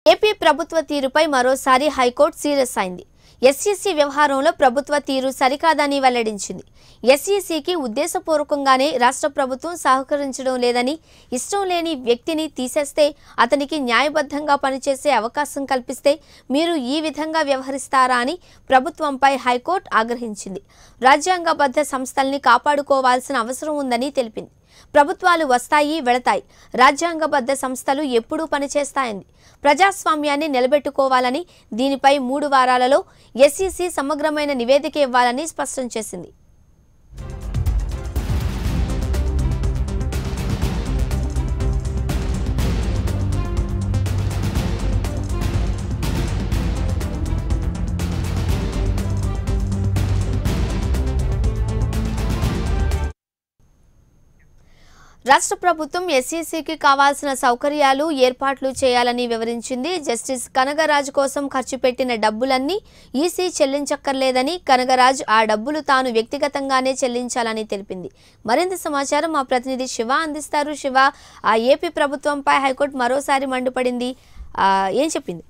AP ప్రభుత్వ తీరుపై మరోసారి హైకోర్టు సీరియస్ అయింది ఎస్ఈసీ వ్యవహారంలో ప్రభుత్వ తీరు సరికాదని వెల్లడించింది ఎస్ఈసీకి ఉద్దేశపూర్వకంగానే రాష్ట్ర ప్రభుత్వం సహకరించడం లేదని ఇష్టం లేని వ్యక్తిని తీసేస్తే అతనికి న్యాయబద్ధంగా పనిచేసే అవకాశం కల్పిస్తే మీరు ఈ విధంగా వ్యవహరిస్తారా అని ప్రభుత్వంపై హైకోర్టు ఆగ్రహించింది రాజ్యాంగబద్ధ సంస్థల్ని కాపాడుకోవాల్సిన అవసరం ఉందని తెలిపింది ప్రభుత్వాలు వస్తాయి వెళతాయి రాజ్యాంగబద్ధ సంస్థలు ఎప్పుడూ పనిచేస్తాయంది ప్రజాస్వామ్యాన్ని నిలబెట్టుకోవాలని దీనిపై మూడు వారాలలో ఎస్ఈసీ సమగ్రమైన నివేదిక ఇవ్వాలని స్పష్టం చేసింది రాష్ట్ర ప్రభుత్వం ఎస్ఈసీకి కావాల్సిన సౌకర్యాలు ఏర్పాట్లు చేయాలని వివరించింది జస్టిస్ కనగరాజు కోసం ఖర్చు పెట్టిన డబ్బులన్నీ ఈసీ చెల్లించక్కర్లేదని కనగరాజ్ ఆ డబ్బులు తాను వ్యక్తిగతంగానే చెల్లించాలని తెలిపింది మరింత సమాచారం మా ప్రతినిధి శివ అందిస్తారు శివ ఆ ఏపీ ప్రభుత్వంపై హైకోర్టు మరోసారి మండిపడింది ఆ, ఏం చెప్పింది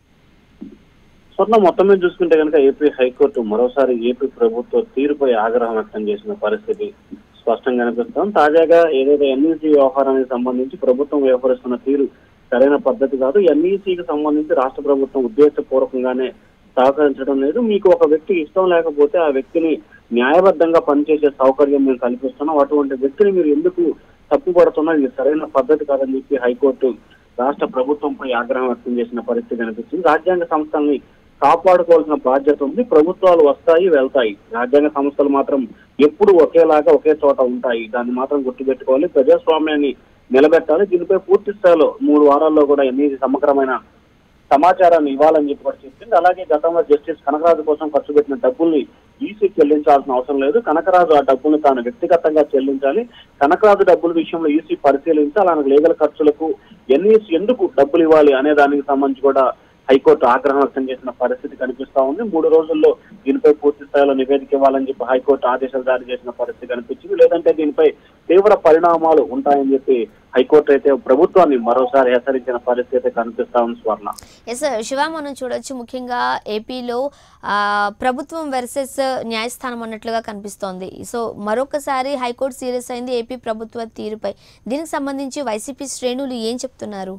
స్వర్ణ మొత్తం మీద చూసుకుంటే కనుక ఏపీ హైకోర్టు మరోసారి ఏపీ ప్రభుత్వ తీరుపై ఆగ్రహం వ్యక్తం చేసిన పరిస్థితి స్పష్టంగా కనిపిస్తాం తాజాగా ఏదైతే ఎన్ఈసీ వ్యవహారానికి సంబంధించి ప్రభుత్వం వ్యవహరిస్తున్న తీరు సరైన పద్ధతి కాదు ఎన్ఈసీకి సంబంధించి రాష్ట్ర ప్రభుత్వం ఉద్దేశపూర్వకంగానే సహకరించడం లేదు మీకు ఒక వ్యక్తి ఇష్టం లేకపోతే ఆ వ్యక్తిని న్యాయబద్ధంగా పనిచేసే సౌకర్యం మేము కల్పిస్తున్నాం అటువంటి వ్యక్తిని మీరు ఎందుకు తప్పుపడుతున్నా ఇది సరైన పద్ధతి కాదని చెప్పి హైకోర్టు రాష్ట్ర ప్రభుత్వంపై ఆగ్రహం వ్యక్తం చేసిన పరిస్థితి కనిపిస్తుంది రాజ్యాంగ సంస్థల్ని కాపాడుకోవాల్సిన బాధ్యత ఉంది ప్రభుత్వాలు వస్తాయి వెళ్తాయి రాజ్యాంగ సంస్థలు మాత్రం ఎప్పుడు ఒకేలాగా ఒకే చోట ఉంటాయి దాన్ని మాత్రం గుర్తుపెట్టుకోవాలి ప్రజాస్వామ్యాన్ని నిలబెట్టాలి దీనిపై పూర్తి స్థాయిలో మూడు వారాల్లో కూడా ఎన్ని సమగ్రమైన సమాచారాన్ని ఇవ్వాలని చెప్పి కూడా చెప్పింది అలాగే గతంలో జస్టిస్ కనకరాజు కోసం ఖర్చు పెట్టిన డబ్బుల్ని ఈసీ చెల్లించాల్సిన అవసరం లేదు కనకరాజు ఆ డబ్బుల్ని తాను వ్యక్తిగతంగా చెల్లించాలి కనకరాజు డబ్బుల విషయంలో ఈసీ పరిశీలించి అలాగే లీగల్ ఖర్చులకు ఎన్ఈసీ ఎందుకు డబ్బులు ఇవ్వాలి అనే దానికి సంబంధించి కూడా హైకోర్టు ఆగ్రహం వ్యక్తం చేసిన పరిస్థితి కనిపిస్తా ఉంది మూడు రోజుల్లో దీనిపై పూర్తి స్థాయిలో నివేదిక ఇవ్వాలని చెప్పి హైకోర్టు ఆదేశాలు జారీ చేసిన పరిస్థితి కనిపించింది లేదంటే దీనిపై తీవ్ర పరిణామాలు ఉంటాయని చెప్పి హైకోర్టు అయితే ప్రభుత్వాన్ని మరోసారి హెచ్చరించిన పరిస్థితి అయితే కనిపిస్తా ఉంది స్వర్ణ ఎస్ శివ మనం చూడొచ్చు ముఖ్యంగా ఏపీలో ఆ, ప్రభుత్వం వర్సెస్ న్యాయస్థానం అన్నట్లుగా కనిపిస్తోంది సో మరొకసారి హైకోర్టు సీరియస్ అయింది ఏపీ ప్రభుత్వ తీరుపై దీనికి సంబంధించి వైసీపీ శ్రేణులు ఏం చెప్తున్నారు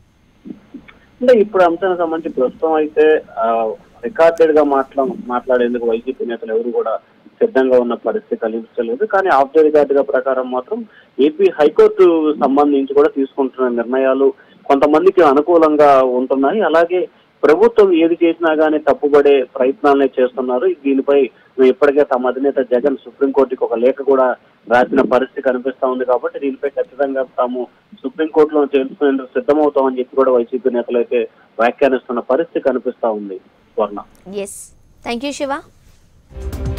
అంటే ఇప్పుడు అంశానికి సంబంధించి ప్రస్తుతం అయితే రికార్డెడ్ గా మాట్లా మాట్లాడేందుకు వైసీపీ నేతలు ఎవరు కూడా సిద్ధంగా ఉన్న పరిస్థితి కనిపించలేదు కానీ ఆఫ్ ద రికార్డ్ గా ప్రకారం మాత్రం ఏపీ హైకోర్టు సంబంధించి కూడా తీసుకుంటున్న నిర్ణయాలు కొంతమందికి అనుకూలంగా ఉంటున్నాయి అలాగే ప్రభుత్వం ఏది చేసినా గానీ తప్పుపడే ప్రయత్నాలనే చేస్తున్నారు దీనిపై ఇప్పటికే తమ అధినేత జగన్ సుప్రీంకోర్టుకి ఒక లేఖ కూడా రాసిన పరిస్థితి కనిపిస్తా ఉంది కాబట్టి దీనిపై ఖచ్చితంగా తాము సుప్రీంకోర్టులో చేర్చుకునేందుకు సిద్ధమవుతామని చెప్పి కూడా వైసీపీ నేతలు అయితే వ్యాఖ్యానిస్తున్న పరిస్థితి కనిపిస్తా ఉంది స్వర్ణ ఎస్ థ్యాంక్ యూ శివ